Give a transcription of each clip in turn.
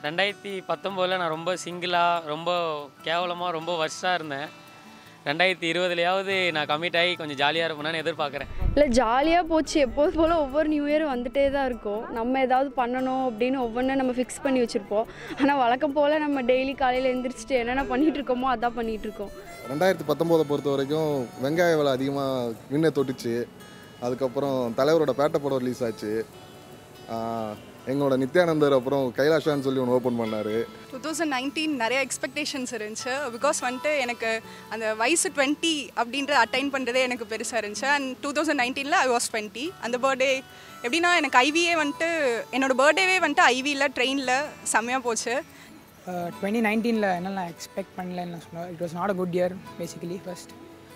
ரெண்டாயிரத்தி பத்தொம்போதில் நான் ரொம்ப சிங்கிளாக ரொம்ப கேவலமாக ரொம்ப வருஷாக இருந்தேன் ரெண்டாயிரத்தி இருபதுலையாவது நான் கமிட் ஆகி கொஞ்சம் ஜாலியாக இருப்பேன்னு எதிர்பார்க்குறேன் இல்லை ஜாலியாக போச்சு எப்போது போல் ஒவ்வொரு நியூ இயரும் வந்துட்டே தான் இருக்கும் நம்ம ஏதாவது பண்ணணும் அப்படின்னு ஒவ்வொன்றும் நம்ம ஃபிக்ஸ் பண்ணி வச்சுருப்போம் ஆனால் வழக்கம் போல் நம்ம டெய்லி காலையில் எந்திரிச்சிட்டு என்னென்ன பண்ணிகிட்டு இருக்கோமோ அதான் பண்ணிகிட்டு இருக்கோம் ரெண்டாயிரத்தி பத்தொம்போதை பொறுத்த வரைக்கும் வெங்காய விலை அதிகமாக விண்ணை தொட்டுச்சு அதுக்கப்புறம் தலைவரோட பேட்டை படம் ரிலீஸ் ஆச்சு ஆஹ் எங்களோட நித்யானந்தர் அப்புறம் கைலாஷான்னு சொல்லி ஒன்று ஓப்பன் பண்ணார் டூ தௌசண்ட் நைன்டீன் நிறைய எக்ஸ்பெக்டேஷன்ஸ் இருந்துச்சு பிகாஸ் வந்துட்டு எனக்கு அந்த வயசு டுவெண்ட்டி அப்படின்ற அட்டைன் பண்ணுறதே எனக்கு பெருசாக இருந்துச்சு அண்ட் டூ தௌசண்ட் நைன்டீனில் ஐ வாஸ் டுவெண்ட்டி அந்த பர்த்டே எப்படின்னா எனக்கு ஐவியே வந்துட்டு என்னோட பர்த்டேவே வந்துட்டு ஐவியில் ட்ரெயினில் செம்மையாக போச்சு டுவெண்ட்டி நைன்டீனில் என்னெல்லாம் எக்ஸ்பெக்ட் பண்ணலன்னு நான் சொல்லுவேன் it was not a good year basically first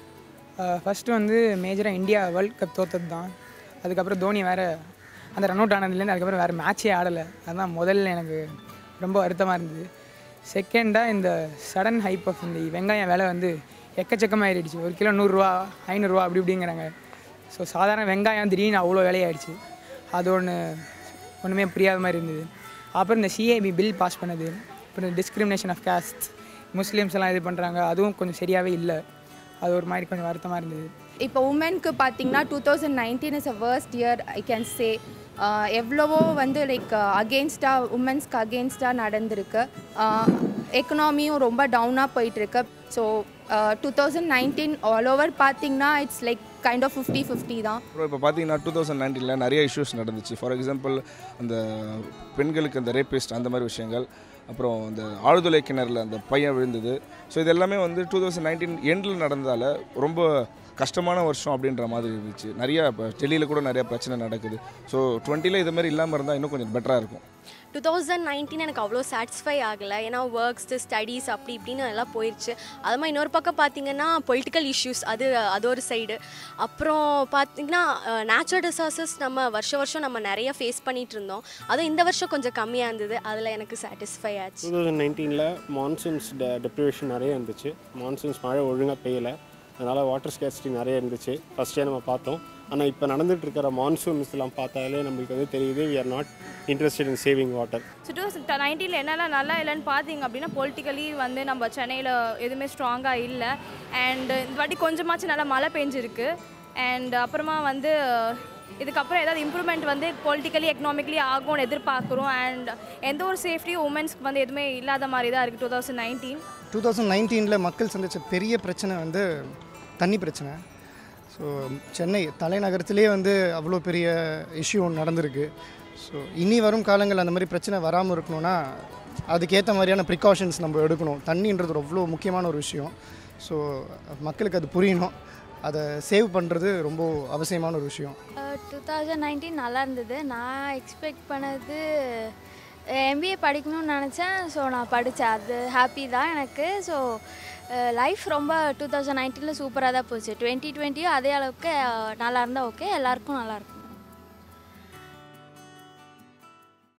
first வந்து மேஜராக இந்தியா வேர்ல்ட் கப் தோத்தது தான் அதுக்கப்புறம் தோனி வேறு அந்த ரன் அவுட் ஆனதுலேருந்து அதுக்கப்புறம் வேறு மேட்சே ஆடலை அதுதான் முதல்ல எனக்கு ரொம்ப வருத்தமாக இருந்தது செகண்டாக இந்த சடன் ஹைப் ஆஃப் இந்த வெங்காயம் விலை வந்து எக்கச்சக்கமாக ஏறிடுச்சு ஒரு கிலோ நூறுரூவா ஐநூறுரூவா அப்படி இப்படிங்கிறாங்க ஸோ சாதாரண வெங்காயம் திடீர்னு அவ்வளோ விலையாயிடுச்சு அது ஒன்று ஒன்றுமே புரியாத மாதிரி இருந்தது அப்புறம் இந்த சிஏபி பில் பாஸ் பண்ணது அப்புறம் டிஸ்கிரிமினேஷன் ஆஃப் காஸ்ட் முஸ்லீம்ஸ் எல்லாம் இது பண்ணுறாங்க அதுவும் கொஞ்சம் சரியாகவே இல்லை அது ஒரு மாதிரி கொஞ்சம் வருத்தமாக இருந்தது இப்போ உமனுக்கு பார்த்தீங்கன்னா two thousand nineteen is a worst year I can say எவ்வளவோ வந்து லைக் அகெயின்ஸ்டாக உமன்ஸ்க்கு அகெயின்ஸ்டாக நடந்திருக்கு எக்கனாமியும் ரொம்ப டவுனாக போயிட்டுருக்கு so two thousand nineteen all over பார்த்தீங்கன்னா it's like kind of fifty fifty தான் அப்புறம் இப்போ பார்த்தீங்கன்னா டூ தௌசண்ட் நைன்டீனில் நிறைய இஷ்யூஸ் நடந்துச்சு ஃபார் எக்ஸாம்பிள் அந்த பெண்களுக்கு அந்த ரேபிஸ்ட் அந்த மாதிரி விஷயங்கள் அப்புறம் அந்த ஆழ்துளை கிணறுல அந்த பையன் விழுந்தது ஸோ இது எல்லாமே வந்து டூ தௌசண்ட் நைன்டீன் எண்டில் நடந்ததால் ரொம்ப கஷ்டமான வருஷம் அப்படின்ற மாதிரி இருந்துச்சு நிறைய இப்போ டெல்லியில் கூட நிறைய பிரச்சனை நடக்குது ஸோ டுவெண்ட்டியில் இது மாதிரி இல்லாமல் இருந்தால் இன்னும் கொஞ்சம் பெட்டராக இருக்கும் டூ தௌசண்ட் நைன்டீன் எனக்கு அவ்வளோ சாட்டிஸ்ஃபை ஆகலை ஏன்னா ஒர்க்ஸ் ஸ்டடீஸ் அப்படி இப்படின்னு எல்லாம் போயிடுச்சு அது மாதிரி இன்னொரு பக்கம் பார்த்தீங்கன்னா பொலிட்டிக்கல் இஷ்யூஸ் அது அது ஒரு சைடு அப்புறம் பார்த்தீங்கன்னா நேச்சுரல் டிசாஸ்டர்ஸ் நம்ம வருஷம் வருஷம் நம்ம நிறைய ஃபேஸ் பண்ணிட்டு இருந்தோம் அதுவும் இந்த வருஷம் கொஞ்சம் கம்மியாக இருந்தது அதில் எனக்கு சாட்டிஸ்ஃபை ஆச்சு டூ தௌசண்ட் நைன்டீனில் மான்சூன்ஸ் டெ டெப்ரிவேஷன் நிறைய இருந்துச்சு மான்சூன்ஸ் மழை ஒழுங்காக பெய்யலை அதனால் வாட்டர் ஸ்கேர்சிட்டி நிறைய இருந்துச்சு ஃபஸ்ட்டே நம்ம பார்த்தோம் ஆனால் இப்போ நடந்துட்டு இருக்கிற மான்சூன்ஸ்லாம் பார்த்தாலே நம்மளுக்கு வந்து தெரியுது we are not interested in saving water so two thousand நைன்டீனில் என்னெல்லாம் நல்லா இல்லைன்னு பார்த்தீங்க அப்படின்னா பொலிட்டிக்கலி வந்து நம்ம சென்னையில் எதுவுமே ஸ்ட்ராங்காக இல்லை அண்ட் இந்த வாட்டி கொஞ்சமாச்சும் நல்லா மழை பெஞ்சிருக்கு அண்ட் அப்புறமா வந்து இதுக்கப்புறம் ஏதாவது இம்ப்ரூவ்மெண்ட் வந்து பொலிட்டிக்கலி எக்கனாமிக்கலி ஆகும்னு எதிர்பார்க்குறோம் அண்ட் எந்த ஒரு சேஃப்டியும் உமன்ஸ்க்கு வந்து எதுவுமே இல்லாத மாதிரி தான் இருக்குது two thousand nineteen two thousand நைன்டீனில் மக்கள் சந்தித்த பெரிய பிரச்சனை வந்து தண்ணி பிரச்சனை ஸோ சென்னை தலைநகரத்திலே வந்து அவ்வளோ பெரிய இஷ்யூ நடந்திருக்கு ஸோ இனி வரும் காலங்கள் அந்த மாதிரி பிரச்சனை வராமல் இருக்கணும்னா அதுக்கேற்ற மாதிரியான ப்ரிகாஷன்ஸ் நம்ம எடுக்கணும் தண்ணின்றது அவ்வளோ முக்கியமான ஒரு விஷயம் ஸோ மக்களுக்கு அது புரியணும் அதை சேவ் பண்ணுறது ரொம்ப அவசியமான ஒரு விஷயம் டூ தௌசண்ட் நைன்டீன் நல்லா இருந்தது நான் எக்ஸ்பெக்ட் பண்ணது எம்பிஏ படிக்கணும்னு நினச்சேன் ஸோ நான் படித்தேன் அது ஹாப்பி தான் எனக்கு ஸோ லைஃப் ரொம்ப டூ தௌசண்ட் நைன்டீனில் சூப்பராக தான் போச்சு டுவெண்ட்டி டுவெண்ட்டியும் அதே அளவுக்கு அஹ், நல்லா இருந்தால் ஓகே எல்லாருக்கும் நல்லாயிருக்கும்